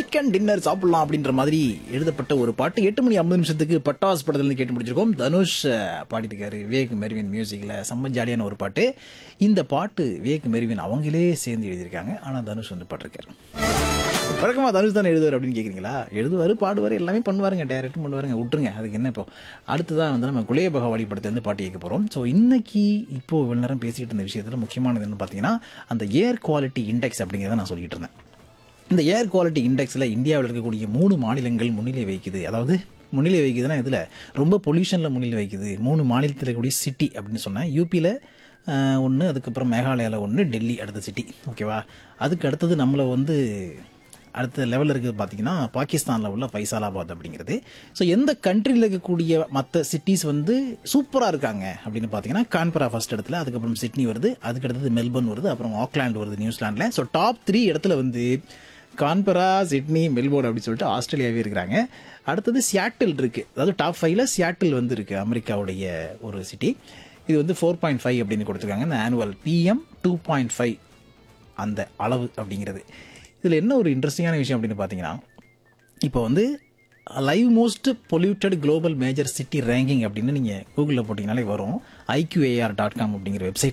chicken dinner சாப்பிடலாம் அப்படின்ற மாதிரி எழுதப்பட்ட ஒரு பாட்டு எட்டு மணி ஐம்பது நிமிஷத்துக்கு பட்டாஸ் படத்துல இருந்து கேட்டு முடிச்சிருக்கோம் தனுஷ் அஹ், பாடியிருக்காரு விவேக் மெர்வின் மியூசிக்ல செம்ம ஜாலியான ஒரு பாட்டு இந்த பாட்டு விவேக் மெர்வின் அவங்களே சேர்ந்து எழுதியிருக்காங்க ஆனா தனுஷ் வந்து பாட்டிருக்காரு வழக்கமா தனுஷ் தானே எழுதுவார் அப்படின்னு கேட்குறீங்களா எழுதுவார் பாடுவார் எல்லாமே பண்ணுவாருங்க டேரக்டும் பண்ணுவாருங்க விட்டுருங்க அதுக்கு என்ன இப்போ அடுத்ததான் வந்து நம்ம குலைய பகவாடி படத்துலேருந்து பாட்டு கேட்க போகிறோம் ஸோ இன்னைக்கு இப்போ இவ்வளோ நேரம் பேசிக்கிட்டு இருந்த விஷயத்தில் முக்கியமானது என்ன பார்த்தீங்கன்னா அந்த ஏர் குவாலிட்டி இண்டெக்ஸ் அப்படிங்கிறத நான் சொல்லிட்டு இருந்தேன் இந்த ஏர் குவாலிட்டி இண்டெக்ஸில் இந்தியாவில் இருக்கக்கூடிய மூணு மாநிலங்கள் முன்னிலை வைக்குது அதாவது முன்னிலை வைக்குதுன்னா இதில் ரொம்ப பொல்யூஷனில் முன்னிலை வைக்குது மூணு மாநிலத்தில் இருக்கக்கூடிய சிட்டி அப்படின்னு சொன்னேன் யூபியில் ஒன்று அதுக்கப்புறம் மேகாலயாவில் ஒன்று டெல்லி அடுத்த சிட்டி ஓகேவா அதுக்கு அடுத்தது நம்மளை வந்து அடுத்த லெவலில் இருக்குது பார்த்தீங்கன்னா பாகிஸ்தானில் உள்ள ஃபைசாலாபாத் அப்படிங்கிறது ஸோ எந்த கண்ட்ரியில் இருக்கக்கூடிய மற்ற சிட்டிஸ் வந்து சூப்பராக இருக்காங்க அப்படின்னு பார்த்தீங்கன்னா கான்பரா ஃபர்ஸ்ட் இடத்துல அதுக்கப்புறம் சிட்னி வருது அதுக்கு அடுத்தது மெல்பர்ன் வருது அப்புறம் ஆக்லாந்து வருது நியூசிலாண்டில் ஸோ டாப் த்ரீ இடத்துல வந்து கான்பரா சிட்னி மெல்போர்ன் அப்படின்னு சொல்லிட்டு ஆஸ்திரேலியாவே இருக்கிறாங்க அடுத்தது சியாட்டில் இருக்குது அதாவது டாப் ஃபைவ்ல சியாட்டில் வந்து இருக்குது அமெரிக்காவுடைய ஒரு சிட்டி இது வந்து ஃபோர் பாயிண்ட் ஃபைவ் அப்படின்னு கொடுத்துருக்காங்க இந்த annual PM two point five அந்த அளவு அப்படிங்கிறது இதில் என்ன ஒரு இன்ட்ரெஸ்டிங்கான விஷயம் அப்படின்னு பார்த்தீங்கன்னா இப்போ வந்து live most polluted global major city ranking அப்படின்னு நீங்கள் கூகுளில் போட்டிங்கனாலே வரும் ஐக்யூஏஆர் டாட் காம் அப்படிங்கிற வெப்சைட்